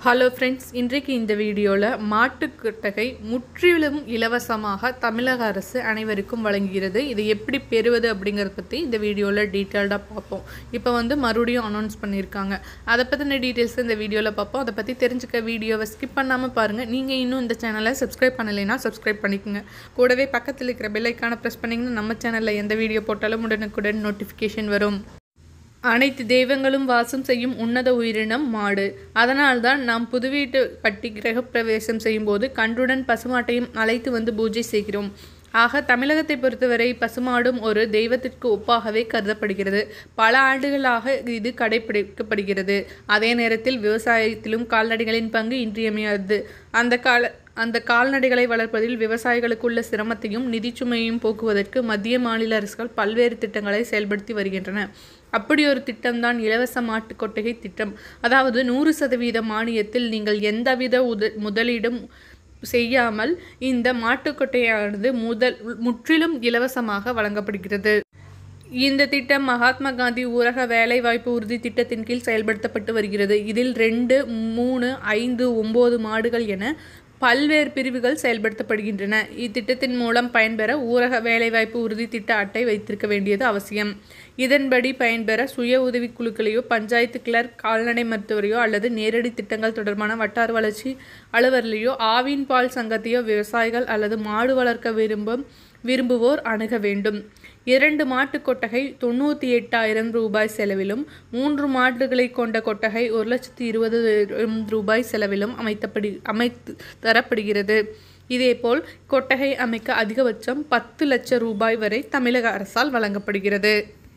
hello friends இன்றைக்கு இந்த வீடியோவில் மாட்டுக்கொட்டகை முற்றிலும் இலவசமாக தமிழக அரசு அனைவருக்கும் வழங்குகிறது இதை எப்படி பெறுவது அப்படிங்கிறத பற்றி இந்த வீடியோவில் டீட்டெயில்டாக பார்ப்போம் இப்போ வந்து மறுபடியும் அனௌன்ஸ் பண்ணியிருக்காங்க அதை பற்றின டீட்டெயில்ஸ் இந்த வீடியோவில் பார்ப்போம் அதை பற்றி தெரிஞ்சுக்க வீடியோவை ஸ்கிப் பண்ணாமல் பாருங்கள் நீங்கள் இன்னும் இந்த சேனலை சப்ஸ்கிரைப் பண்ணலைன்னா சப்ஸ்கிரைப் பண்ணிக்கோங்க கூடவே பக்கத்தில் இருக்கிற பெல்லைக்கான ப்ரெஸ் பண்ணிங்கன்னா நம்ம சேனலில் எந்த வீடியோ போட்டாலும் உடனுக்குடன் நோட்டிஃபிகேஷன் வரும் அனைத்து தெய்வங்களும் வாசம் செய்யும் உன்னத உயிரினம் மாடு அதனால்தான் நாம் புது வீட்டு கட்டி கிரகப்பிரவேசம் செய்யும்போது கன்றுடன் பசுமாட்டையும் அழைத்து வந்து பூஜை செய்கிறோம் ஆக தமிழகத்தை பொறுத்தவரை பசுமாடும் ஒரு தெய்வத்திற்கு ஒப்பாகவே கருதப்படுகிறது பல ஆண்டுகளாக இது கடைபிடிக்கப்படுகிறது அதே நேரத்தில் விவசாயத்திலும் கால்நடைகளின் பங்கு இன்றியமையாதது அந்த கால அந்த கால்நடைகளை வளர்ப்பதில் விவசாயிகளுக்குள்ள சிரமத்தையும் நிதிச்சுமையையும் போக்குவதற்கு மத்திய மாநில அரசுகள் பல்வேறு திட்டங்களை செயல்படுத்தி வருகின்றன அப்படி ஒரு திட்டம்தான் இலவச மாட்டுக் கொட்டகை திட்டம் அதாவது நூறு சதவீத மானியத்தில் நீங்கள் எந்தவித உத முதலீடும் செய்யாமல் இந்த மாட்டுக்கொட்டையானது முதல் முற்றிலும் இலவசமாக வழங்கப்படுகிறது இந்த திட்டம் மகாத்மா காந்தி ஊரக வேலைவாய்ப்பு உறுதி திட்டத்தின் கீழ் செயல்படுத்தப்பட்டு வருகிறது இதில் ரெண்டு மூணு ஐந்து ஒம்பது மாடுகள் என பல்வேறு பிரிவுகள் செயல்படுத்தப்படுகின்றன இத்திட்டத்தின் மூலம் பயன்பெற ஊரக வேலைவாய்ப்பு உறுதி திட்ட அட்டை வைத்திருக்க வேண்டியது அவசியம் இதன்படி பயன்பெற சுய உதவிக்குழுக்களையோ பஞ்சாயத்து கிளர்க் கால்நடை மருத்துவரையோ அல்லது நேரடி திட்டங்கள் தொடர்பான வட்டார வளர்ச்சி அலுவலரையோ ஆவின் பால் சங்கத்தையோ விவசாயிகள் அல்லது மாடு வளர்க்க விரும்பும் விரும்புவோர் அணுக வேண்டும் இரண்டு மாட்டு கொட்டகை தொண்ணூற்றி எட்டாயிரம் ரூபாய் செலவிலும் மூன்று மாடுகளை கொண்ட கொட்டகை ஒரு லட்சத்தி இருபது ரூபாய் செலவிலும் அமைத்தப்படி அமைத்து தரப்படுகிறது இதேபோல் கொட்டகை அமைக்க அதிகபட்சம் பத்து லட்சம் ரூபாய் வரை தமிழக அரசால் வழங்கப்படுகிறது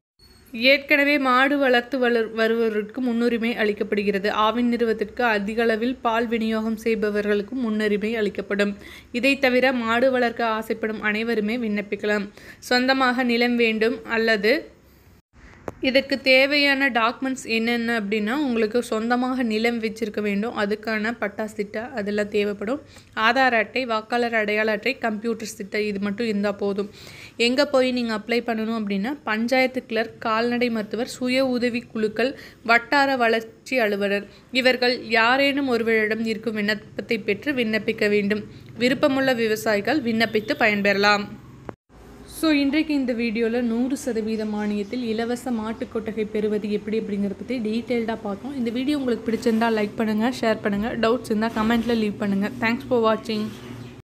ஏற்கனவே மாடு வளர்த்து வளர் வருவதற்கு முன்னுரிமை அளிக்கப்படுகிறது ஆவின் நிறுவனத்திற்கு அதிக அளவில் பால் விநியோகம் செய்பவர்களுக்கு முன்னுரிமை அளிக்கப்படும் இதை தவிர மாடு வளர்க்க ஆசைப்படும் அனைவருமே விண்ணப்பிக்கலாம் சொந்தமாக நிலம் வேண்டும் அல்லது இதற்கு தேவையான டாக்குமெண்ட்ஸ் என்னென்ன அப்படின்னா உங்களுக்கு சொந்தமாக நிலம் வச்சிருக்க வேண்டும் அதுக்கான பட்டாஸ் திட்டா அதெல்லாம் தேவைப்படும் ஆதார் அட்டை வாக்காளர் அடையாள அட்டை கம்ப்யூட்டர்ஸ் திட்டை இது மட்டும் இருந்தால் போதும் எங்கே போய் நீங்கள் அப்ளை பண்ணணும் அப்படின்னா பஞ்சாயத்து கிளர்க் கால்நடை மருத்துவர் சுய உதவி குழுக்கள் வட்டார வளர்ச்சி அலுவலர் இவர்கள் யாரேனும் ஒருவரிடம் இருக்கும் விண்ணப்பத்தை பெற்று விண்ணப்பிக்க வேண்டும் விருப்பமுள்ள விவசாயிகள் விண்ணப்பித்து பயன்பெறலாம் ஸோ இன்றைக்கு இந்த வீடியோவில் நூறு சதவீத மானியத்தில் இலவச மாட்டுக் கொட்டகை பெறுவது எப்படி அப்படிங்கிறத பற்றி டீட்டெயில்டாக பார்த்தோம் இந்த வீடியோ உங்களுக்கு பிடிச்சிருந்தால் லைக் பண்ணுங்கள் ஷேர் பண்ணுங்கள் டவுட்ஸ் இருந்தால் கமெண்ட்டில் லீவ் பண்ணுங்கள் தேங்க்ஸ் ஃபார் வாட்சிங்